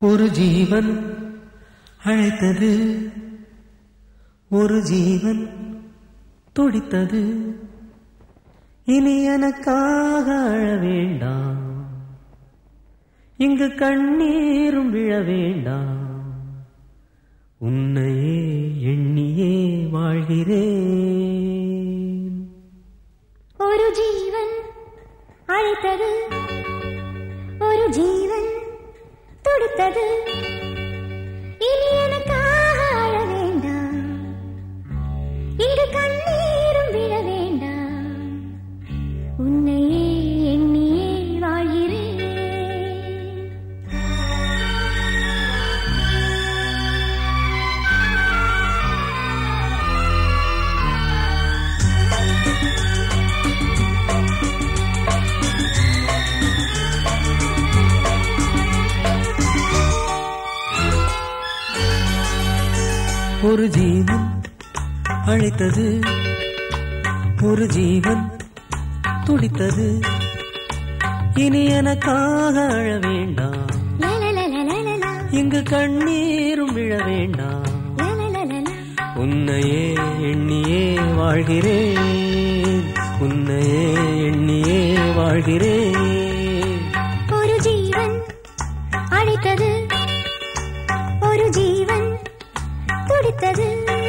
ஒரு ஜீவன் அழைத்தது ஒரு ஜீவன் துடித்தது இனி எனக்காக அழ வேண்டாம் இங்கு கண்ணீரும் விழ வேண்டாம் உன்னையே எண்ணியே வாழ்கிறேன் ஒரு ஜீவன் அழைத்தது ஒரு ஜீவன் துடித்தது இனி எனக்காக அழ வேண்டாம் இங்கு கண்ணீரும் விழ வேண்டாம் உன்னையே எண்ணியே வாழ்கிறேன் ஒரு ஜீவன் அழைத்தது ஒரு ஜீவன் துடித்தது இனி எனக்காக அழ வேண்டாம் லலலலலலலா, இங்கு கண்ணீரும் விழ வேண்டாம் லலலலலா. உன்னையே எண்ணியே வாழ்கிறேன் உன்னையே எண்ணியே வாழ்கிறேன் ஒரு ஜீவன் அழைத்தது ஒரு ஜீவன் துடித்தது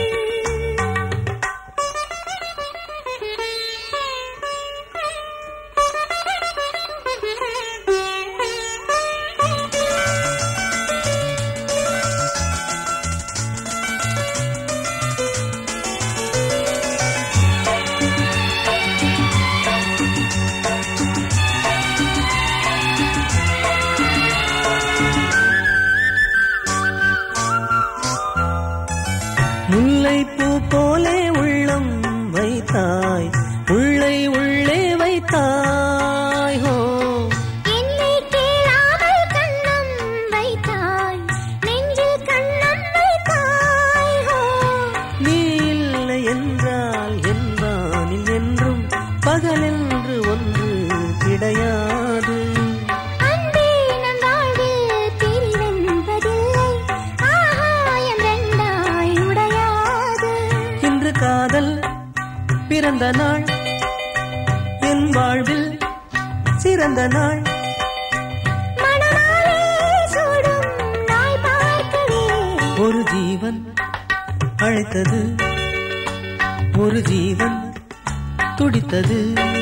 முல்லைப்பூ போலே உள்ளம் வைத்தாய் உள்ளை உள்ளே வைத்தாய் ஹோ என்னை கேளாமல் கண்ணம் வைத்தாய் நெஞ்சில் கண்ணம் வைத்தாய் ஹோ நீ இல்லை என்றால் என்பானில் என்றும் பகலென்று ஒன்று கிடையாது அன்பே நம் வாழ்வில் பிரிவென்பதில்லை ஆகாயம் ரெண்டாய் உடையாது இன்று காதல் பிறந்த நாள் என் வாழ்வில் சிறந்த நாள் மணமாலே சூடும் நாய் பார்க்கவே ஒரு ஜீவன் அழைத்தது ஒரு ஜீவன் துடித்தது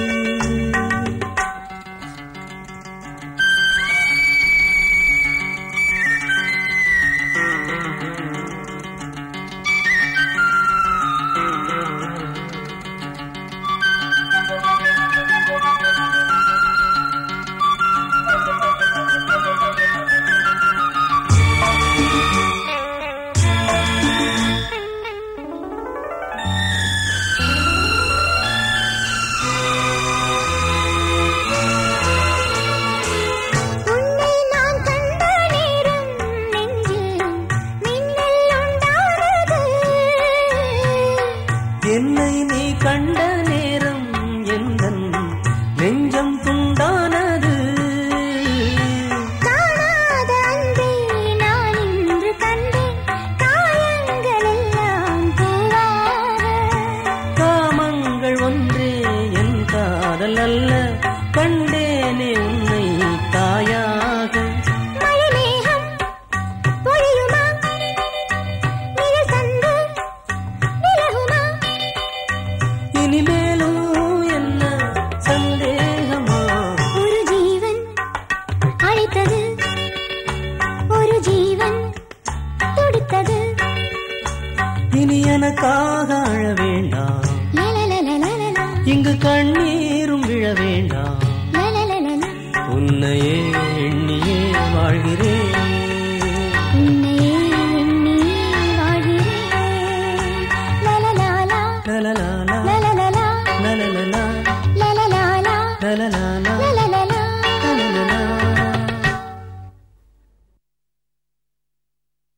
உன்னை நான் கண்ட நேரம் நெஞ்சில் மின்னல் உண்டானது என்னை நீ கண்ட நேரம் எந்தன் நெஞ்சம் துண்டானது காணாத அன்பை நான் இன்று கண்டேன் காயங்கள் எல்லாம் பூவாக காமங்கள் ஒன்றே என் காதல் அல்ல கண்டேனே உன்னை தாயாக மழைமேகம் பொழியுமா நிழல் சந்து விலகுமா இனிமேலும் என்ன சந்தேகமா ஒரு ஜீவன் அழைத்தது ஒரு ஜீவன் துடித்தது இனி எனக்காக அழ வேண்டாம் லலலலலலலா, இங்கு கண்ணீரும் விழ வேண்டாம் லலலலலா. உன்னையே எண்ணியே வாழ்கிறேன்